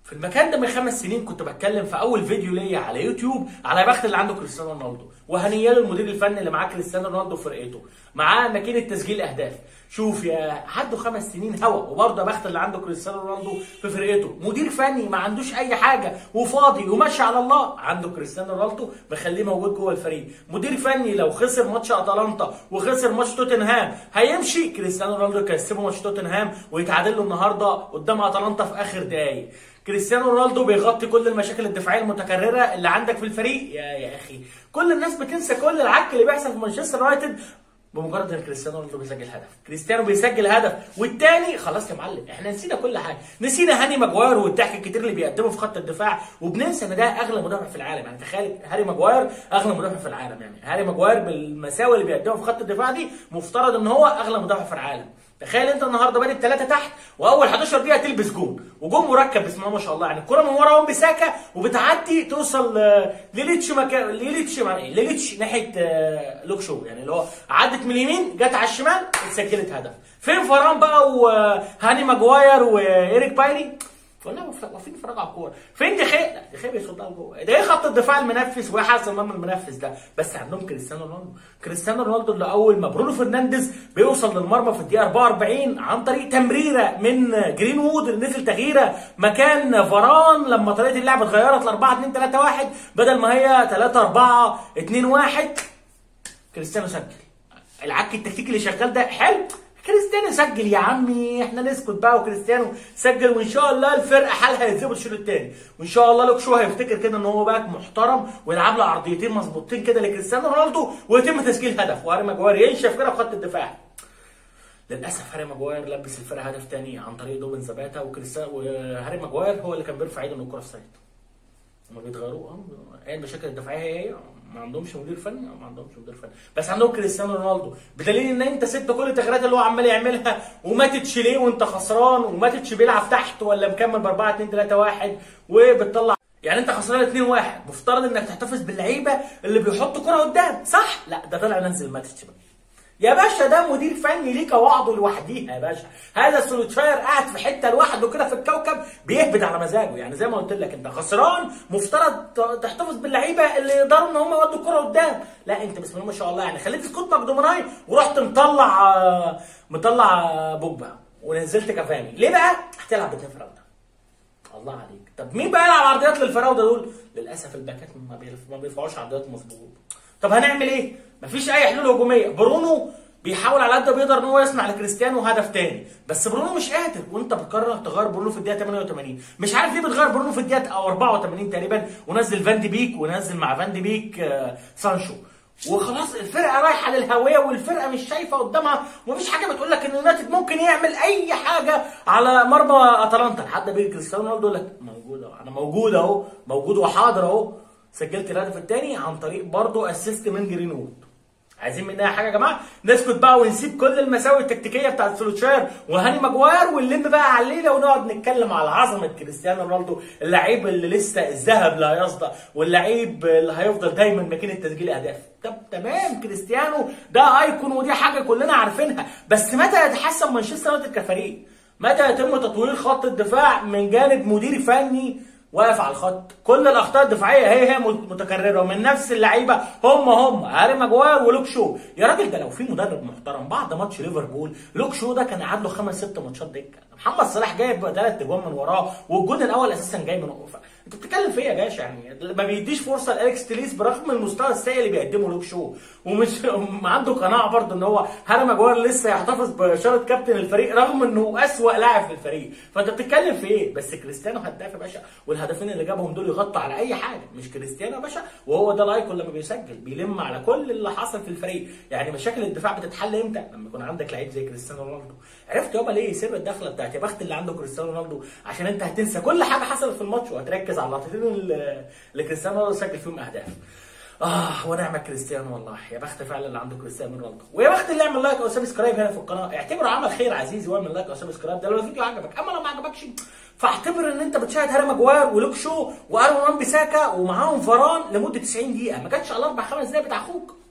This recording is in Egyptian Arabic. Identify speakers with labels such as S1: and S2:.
S1: في المكان ده من خمس سنين كنت بتكلم في اول فيديو ليا على يوتيوب على بخت اللي عنده كريستيانو رونالدو وهنياله المدير الفني اللي معاه كريستيانو رونالدو في فرقته معاه ماكينه تسجيل اهداف شوف يا عنده خمس سنين هوا وبرضه بخت اللي عنده كريستيانو رونالدو في فرقته مدير فني ما عندوش اي حاجه وفاضي وماشي على الله عنده كريستيانو رونالدو مخليه موجود جوه الفريق مدير فني لو خسر ماتش اتلانتا وخسر ماتش توتنهام هيمشي كريستيانو رونالدو يكسبه ماتش توتنهام ويتعادل له النهارده قدام اتلانتا في اخر دقايق كريستيانو رونالدو بيغطي كل المشاكل الدفاعيه المتكرره اللي عندك في الفريق يا يا اخي كل الناس بتنسى كل العك اللي بيحصل في مانشستر يونايتد بمجرد ان كريستيانو رونالدو بيسجل هدف كريستيانو بيسجل هدف والتاني خلاص يا معلم احنا نسينا كل حاجه نسينا هاني ماجواير والضحك الكتير اللي بيقدمه في خط الدفاع وبننسى ان ده اغلى مدافع في العالم يعني تخيل هاري ماجواير اغلى مدافع في العالم يعني هاري ماجواير بالمساوئ اللي بيقدمها في خط الدفاع دي مفترض ان هو اغلى مدافع في العالم تخيل انت النهارده بادئ ثلاثه تحت واول 11 دقيقه تلبس جون وجون مركب بسم الله ما شاء الله يعني الكره من ورا وان بيساكا وبتعدي توصل آه، ليليتش مكا... ليليتش مع... ليليتش ناحيه آه، لوك شو يعني اللي هو عدت من اليمين جت على الشمال اتسجلت هدف فين فران بقى وهاني ماجواير وايريك بايري قلنا واقفين يتفرجوا على الكوره فين دخيل لا دخيل بيصدها لجوه ده ايه خط الدفاع المنفذ وايه حارس المرمى المنفذ ده بس عندهم كريستيانو رونالدو كريستيانو رونالدو اللي اول ما برونو فرنانديز بيوصل للمرمى في الدقيقه 44 عن طريق تمريره من جرين وود اللي نزل تغييره مكان فاران لما طريقه اللعب اتغيرت ل 4 2 3 1 بدل ما هي 3 4 2 1 كريستيانو سجل العك التكتيكي اللي شغال ده حلو كريستيانو سجل يا عمي احنا نسكت بقى وكريستيانو سجل وان شاء الله الفرقه حالها هيتظبط الشوط الثاني وان شاء الله لوك شو هيفتكر كده ان هو باك محترم ويلعب له عرضيتين مظبوطين كده لكريستيانو رونالدو ويتم تسجيل هدف وهاري ماجواير ينشف كده في خط الدفاع للاسف هاري ماجواير لبس الفرقه هدف تاني عن طريق دوبن زباتا وكريستيانو وهاري ماجواير هو اللي كان بيرفع ايده من الكره في سايد هما بيتغيروا اه ايه المشاكل الدفاعيه هي هي ما عندهمش مدير فني ما عندهمش مدير فني بس عندهم كريستيانو رونالدو بدليل ان انت سبت كل التغييرات اللي هو عمال يعملها وما تتشيليه وانت خسران وما تتش بيلعب تحت ولا مكمل ب 4 2 3 1 وبتطلع يعني انت خسران 2 1 مفترض انك تحتفظ باللعيبه اللي بيحطوا كره قدام صح لا ده طلع نزل ماتش بقى يا باشا ده مدير فني ليك وعده لوحديها يا باشا هذا سولوتشاير قاعد في حته لوحده كده في الكوكب بيهبد على مزاجه يعني زي ما قلت لك انت خسران مفترض ت- تحتفظ باللعيبه اللي يقدروا ان هم يودوا الكره قدام لا انت بسم الله ما شاء الله يعني خليت سكوت ماكدوماناي ورحت مطلع آه، مطلع آه، بوجبا ونزلت كافاني ليه بقى هتلعب باتنين فراوده الله عليك طب مين بقى يلعب عرضيات للفراوده دول للاسف الباكات ما بيرف- ما بيرفعوش عرضيات مظبوط طب هنعمل ايه مفيش اي حلول هجوميه برونو بيحاول على قد ما بيقدر ان هو يصنع لكريستيانو هدف تاني بس برونو مش قادر وانت بتقرر تغير برونو في الدقيقه 88 مش عارف ليه بتغير برونو في الدقيقه او 84 تقريبا ونزل فان دي بيك ونزل مع فان دي بيك آه، سانشو وخلاص الفرقه رايحه للهويه والفرقه مش شايفه قدامها ومفيش حاجه بتقول لك ان يونايتد ممكن يعمل اي حاجه على مرمى اتلانتا لحد بيجي كريستيانو رونالدو يقول لك موجود اهو انا موجود اهو موجود وحاضر اهو سجلت الهدف الثاني عن طريق برضه اسيست من جرين وود عايزين منها حاجه يا جماعه نسكت بقى ونسيب كل المساوئ التكتيكيه بتاعت سولوتشاير وهاني ماجواير ونلم بقى على الليله ونقعد نتكلم على عظمه كريستيانو رونالدو اللعيب اللي لسه الذهب لا يصدأ واللعيب اللي هيفضل دايما ماكينه تسجيل اهداف طب تمام كريستيانو ده ايكون ودي حاجه كلنا عارفينها بس متى يتحسن مانشستر يونايتد كفريق متى يتم تطوير خط الدفاع من جانب مدير فني واقف على الخط كل الاخطاء الدفاعيه هي هي متكرره ومن نفس اللعيبه هم هم هاري ماجواير ولوك شو يا راجل ده لو في مدرب محترم بعد ماتش ليفربول لوك شو ده كان قعد له خمس ست ماتشات دكه محمد صلاح جايب ثلاث اجوان من وراه والجون الاول اساسا جاي من وقفه انت بتتكلم في ايه يا باشا يعني ما بيديش فرصه لالكس تليس برغم المستوى السيء اللي بيقدمه لوك شو ومش عنده قناعه برضه ان هو هاري ماجواير لسه يحتفظ بشاره كابتن الفريق رغم انه اسوأ لاعب في الفريق فانت بتتكلم في ايه بس كريستيانو هداف يا باشا والهدفين اللي جابهم دول يغطوا على اي حاجه مش كريستيانو يا باشا وهو ده الايكون لما بيسجل بيلم على كل اللي حصل في الفريق يعني مشاكل الدفاع بتتحل امتى لما يكون عندك لعيب زي كريستيانو رونالدو عرفت يابا ليه سر الدخله بتاعت يا بخت اللي عنده كريستيانو رونالدو عشان انت هتنسى كل حاجه حصلت في الماتش وهتركز على اللقطتين اللي اللي كريستيانو رونالدو سجل فيهم اهداف اه ونعم كريستيانو والله يا بخت فعلا اللي عنده كريستيانو رونالدو ويا بخت اللي يعمل لايك او سبسكرايب هنا في القناه اعتبره عمل خير عزيزي واعمل لايك او سبسكرايب ده لو الفيديو عجبك اما لو ما عجبكش فاعتبر ان انت بتشاهد هاري ماجواير ولوك شو وارون وان بيساكا ومعاهم فران لمده 90 دقيقه ما كانتش على اربع خمس دقايق بتاع اخوك